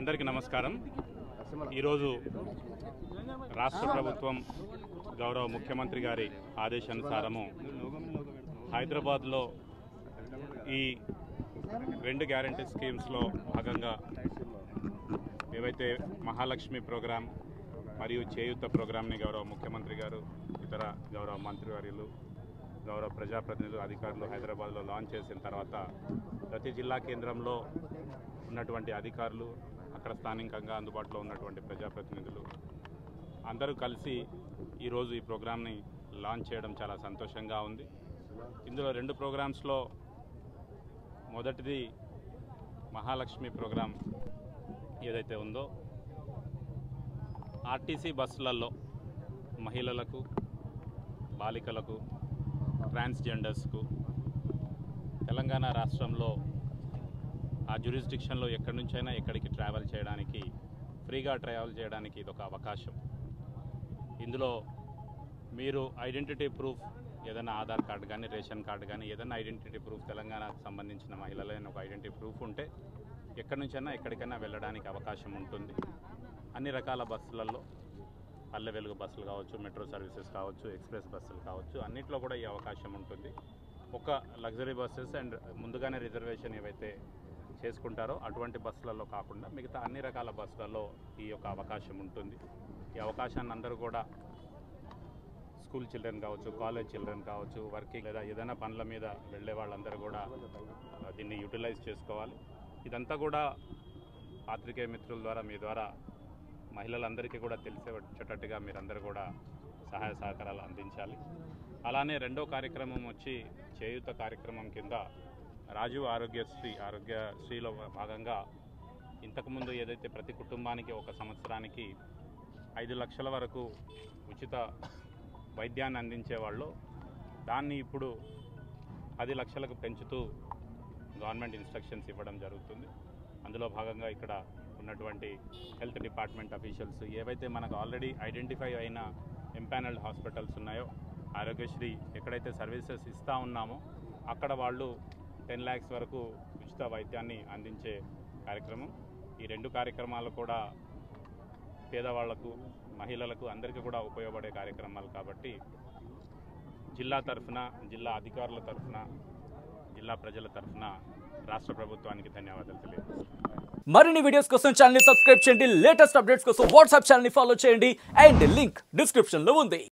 అందరికీ నమస్కారం ఈరోజు రాష్ట్ర ప్రభుత్వం గౌరవ ముఖ్యమంత్రి గారి ఆదేశానుసారము హైదరాబాద్లో ఈ రెండు గ్యారంటీ స్కీమ్స్లో భాగంగా ఏవైతే మహాలక్ష్మి ప్రోగ్రాం మరియు చేయూత ప్రోగ్రాంని గౌరవ ముఖ్యమంత్రి గారు ఇతర గౌరవ మంత్రివర్యులు గౌరవ ప్రజాప్రతినిధులు అధికారులు హైదరాబాద్లో లాంచ్ చేసిన తర్వాత ప్రతి జిల్లా కేంద్రంలో ఉన్నటువంటి అధికారులు అక్కడ స్థానికంగా అందుబాటులో ఉన్నటువంటి ప్రజాప్రతినిధులు అందరూ కలిసి ఈరోజు ఈ ప్రోగ్రామ్ని లాంచ్ చేయడం చాలా సంతోషంగా ఉంది ఇందులో రెండు ప్రోగ్రామ్స్లో మొదటిది మహాలక్ష్మి ప్రోగ్రాం ఏదైతే ఉందో ఆర్టీసీ బస్సులలో మహిళలకు బాలికలకు ట్రాన్స్జెండర్స్కు తెలంగాణ రాష్ట్రంలో ఆ జ్యూరిస్డిక్షన్లో ఎక్కడి నుంచైనా ఎక్కడికి ట్రావెల్ చేయడానికి ఫ్రీగా ట్రావెల్ చేయడానికి ఇది ఒక అవకాశం ఇందులో మీరు ఐడెంటిటీ ప్రూఫ్ ఏదైనా ఆధార్ కార్డు కానీ రేషన్ కార్డు కానీ ఏదైనా ఐడెంటిటీ ప్రూఫ్ తెలంగాణకు సంబంధించిన మహిళలైన ఒక ఐడెంటిటీ ప్రూఫ్ ఉంటే ఎక్కడి నుంచైనా ఎక్కడికైనా వెళ్ళడానికి అవకాశం ఉంటుంది అన్ని రకాల బస్సులలో పల్లె వెలుగు బస్సులు కావచ్చు మెట్రో సర్వీసెస్ కావచ్చు ఎక్స్ప్రెస్ బస్సులు కావచ్చు అన్నిట్లో కూడా ఈ అవకాశం ఉంటుంది ఒక లగ్జరీ బస్సెస్ అండ్ ముందుగానే రిజర్వేషన్ ఏవైతే చేసుకుంటారో అటువంటి బస్సులలో కాకుండా మిగతా అన్ని రకాల బస్సులలో ఈ యొక్క అవకాశం ఉంటుంది ఈ అవకాశాన్ని అందరూ కూడా స్కూల్ చిల్డ్రన్ కావచ్చు కాలేజ్ చిల్డ్రన్ కావచ్చు వర్కింగ్ లేదా ఏదైనా పనుల మీద వెళ్ళే వాళ్ళందరూ కూడా ఆ, దీన్ని యూటిలైజ్ చేసుకోవాలి ఇదంతా కూడా పాత్రికేయ మిత్రుల ద్వారా మీ ద్వారా మహిళలందరికీ కూడా తెలిసే వచ్చేటట్టుగా మీరందరూ కూడా సహాయ సహకారాలు అందించాలి అలానే రెండో కార్యక్రమం వచ్చి చేయూత కార్యక్రమం కింద రాజీవ్ ఆరోగ్యశ్రీ ఆరోగ్యశ్రీలో భాగంగా ఇంతకుముందు ఏదైతే ప్రతి కుటుంబానికి ఒక సంవత్సరానికి ఐదు లక్షల వరకు ఉచిత వైద్యాన్ని అందించేవాళ్ళు దాన్ని ఇప్పుడు పది లక్షలకు పెంచుతూ గవర్నమెంట్ ఇన్స్ట్రక్షన్స్ ఇవ్వడం జరుగుతుంది అందులో భాగంగా ఇక్కడ ఉన్నటువంటి హెల్త్ డిపార్ట్మెంట్ అఫీషియల్స్ ఏవైతే మనకు ఆల్రెడీ ఐడెంటిఫై అయిన ఎంపానల్డ్ హాస్పిటల్స్ ఉన్నాయో ఆరోగ్యశ్రీ ఎక్కడైతే సర్వీసెస్ ఇస్తూ ఉన్నామో అక్కడ వాళ్ళు టెన్ ల్యాక్స్ వరకు ఉచిత వైద్యాన్ని అందించే కార్యక్రమం ఈ రెండు కార్యక్రమాలు కూడా పేదవాళ్లకు మహిళలకు అందరికీ కూడా ఉపయోగపడే కార్యక్రమాలు కాబట్టి జిల్లా తరఫున జిల్లా అధికారుల తరఫున జిల్లా ప్రజల తరఫున రాష్ట్ర ప్రభుత్వానికి ధన్యవాదాలు తెలియజేస్తున్నాను మరిన్ని వీడియోస్ కోసం ఛానల్ ని సబ్స్క్రైబ్ చేయండి లేటెస్ట్ అప్డేట్స్ కోసం వాట్సాప్ ఛానల్ ని ఫాలో చేయండి అండ్ లింక్ డిస్క్రిప్షన్ లో ఉంది